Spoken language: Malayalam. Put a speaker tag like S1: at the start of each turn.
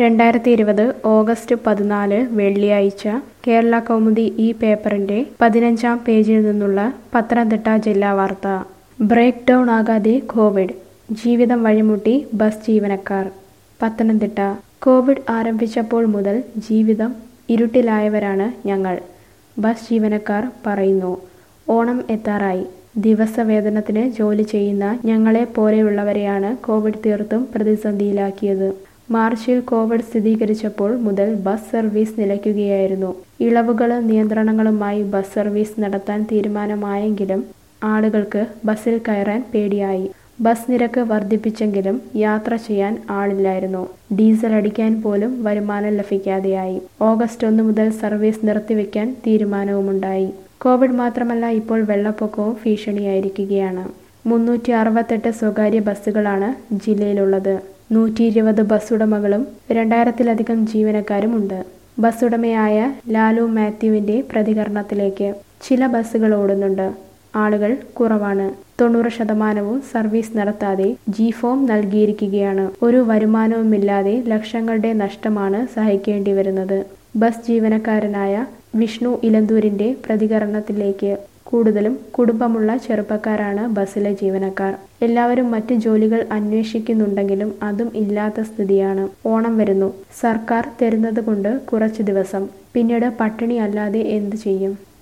S1: രണ്ടായിരത്തി ഇരുപത് ഓഗസ്റ്റ് പതിനാല് വെള്ളിയാഴ്ച കേരള കൗമുദി ഈ പേപ്പറിന്റെ പതിനഞ്ചാം പേജിൽ നിന്നുള്ള പത്തനംതിട്ട ജില്ലാ വാർത്ത ബ്രേക്ക് ഡൗൺ ആകാതെ കോവിഡ് ജീവിതം വഴിമുട്ടി ബസ് ജീവനക്കാർ പത്തനംതിട്ട കോവിഡ് ആരംഭിച്ചപ്പോൾ മുതൽ ജീവിതം ഇരുട്ടിലായവരാണ് ഞങ്ങൾ ബസ് ജീവനക്കാർ പറയുന്നു ഓണം എത്താറായി ദിവസവേതനത്തിന് ജോലി ചെയ്യുന്ന ഞങ്ങളെ പോലെയുള്ളവരെയാണ് കോവിഡ് തീർത്തും പ്രതിസന്ധിയിലാക്കിയത് മാർച്ചിൽ കോവിഡ് സ്ഥിരീകരിച്ചപ്പോൾ മുതൽ ബസ് സർവീസ് നിലയ്ക്കുകയായിരുന്നു ഇളവുകളും നിയന്ത്രണങ്ങളുമായി ബസ് സർവീസ് നടത്താൻ തീരുമാനമായെങ്കിലും ആളുകൾക്ക് ബസ്സിൽ കയറാൻ പേടിയായി ബസ് നിരക്ക് വർദ്ധിപ്പിച്ചെങ്കിലും യാത്ര ചെയ്യാൻ ആളില്ലായിരുന്നു ഡീസൽ അടിക്കാൻ പോലും വരുമാനം ലഭിക്കാതെയായി ഓഗസ്റ്റ് ഒന്ന് മുതൽ സർവീസ് നിർത്തിവെക്കാൻ തീരുമാനവുമുണ്ടായി കോവിഡ് മാത്രമല്ല ഇപ്പോൾ വെള്ളപ്പൊക്കവും ഭീഷണിയായിരിക്കുകയാണ് മുന്നൂറ്റി അറുപത്തെട്ട് സ്വകാര്യ ബസ്സുകളാണ് ജില്ലയിലുള്ളത് നൂറ്റി ഇരുപത് ബസ് ഉടമകളും രണ്ടായിരത്തിലധികം ജീവനക്കാരുമുണ്ട് ബസ് ഉടമയായ ലാലു മാത്യുവിന്റെ പ്രതികരണത്തിലേക്ക് ചില ബസ്സുകൾ ഓടുന്നുണ്ട് ആളുകൾ കുറവാണ് തൊണ്ണൂറ് ശതമാനവും സർവീസ് നടത്താതെ ജി ഫോം നൽകിയിരിക്കുകയാണ് ഒരു വരുമാനവുമില്ലാതെ ലക്ഷങ്ങളുടെ നഷ്ടമാണ് സഹിക്കേണ്ടി വരുന്നത് ബസ് ജീവനക്കാരനായ വിഷ്ണു ഇലന്തൂരിന്റെ പ്രതികരണത്തിലേക്ക് കൂടുതലും കുടുംബമുള്ള ചെറുപ്പക്കാരാണ് ബസ്സിലെ ജീവനക്കാർ എല്ലാവരും മറ്റ് ജോലികൾ അന്വേഷിക്കുന്നുണ്ടെങ്കിലും അതും ഇല്ലാത്ത സ്ഥിതിയാണ് ഓണം വരുന്നു സർക്കാർ തരുന്നത് കൊണ്ട് കുറച്ചു ദിവസം പിന്നീട് പട്ടിണി അല്ലാതെ എന്തു ചെയ്യും